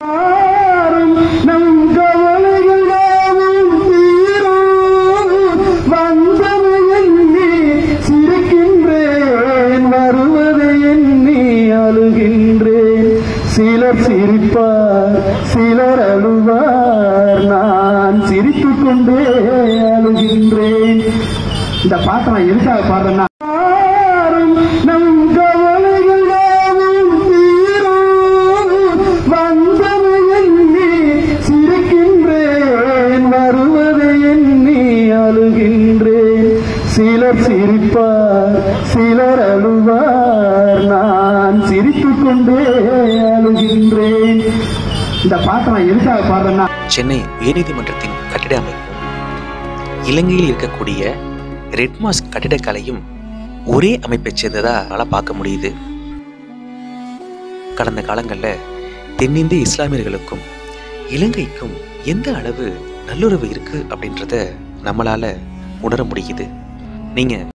நம் கவலைகள் யாவும் தீரும். வந்தது எண்ணி சிரிக்கின்றேன் வருவதை எண்ணி அழுகின்றேன் சிலர் சிரிப்பார் சிலர் அழுவார் நான் சிரித்துக் கொண்டே அழுகின்றேன் இந்த பாட்டை நான் எதுக்காக பாடுறேன்னா நம் கவலைகள் யாவும் தீரும். வந்தது எண்ணி சிரிக்கின்றேன் வருவதை எண்ணி அழுகின்றேன் சிலர் சிரிப்பார் சிலர் அழுவார் நான் சிரித்துக் கொண்டே அழுகின்றேன் இந்த பாட்டை நான் எதுக்காக பாடுறேன்னா சென்னை உயர்நீதிமன்றத்தின் கட்டிட அமைப்பும் இலங்கையில் இருக்கக்கூடிய ரெட்மாஸ் கட்டிடக்கலையும் ஒரே அமைப்பைச் சேர்ந்ததா நம்மளால பார்க்க முடியுது கடந்த காலங்களில் தென்னிந்திய இஸ்லாமியர்களுக்கும் இலங்கைக்கும் எந்த அளவு நல்லுறவு இருக்கு அப்படின்றத நம்மளால உணர முடியுது நீங்க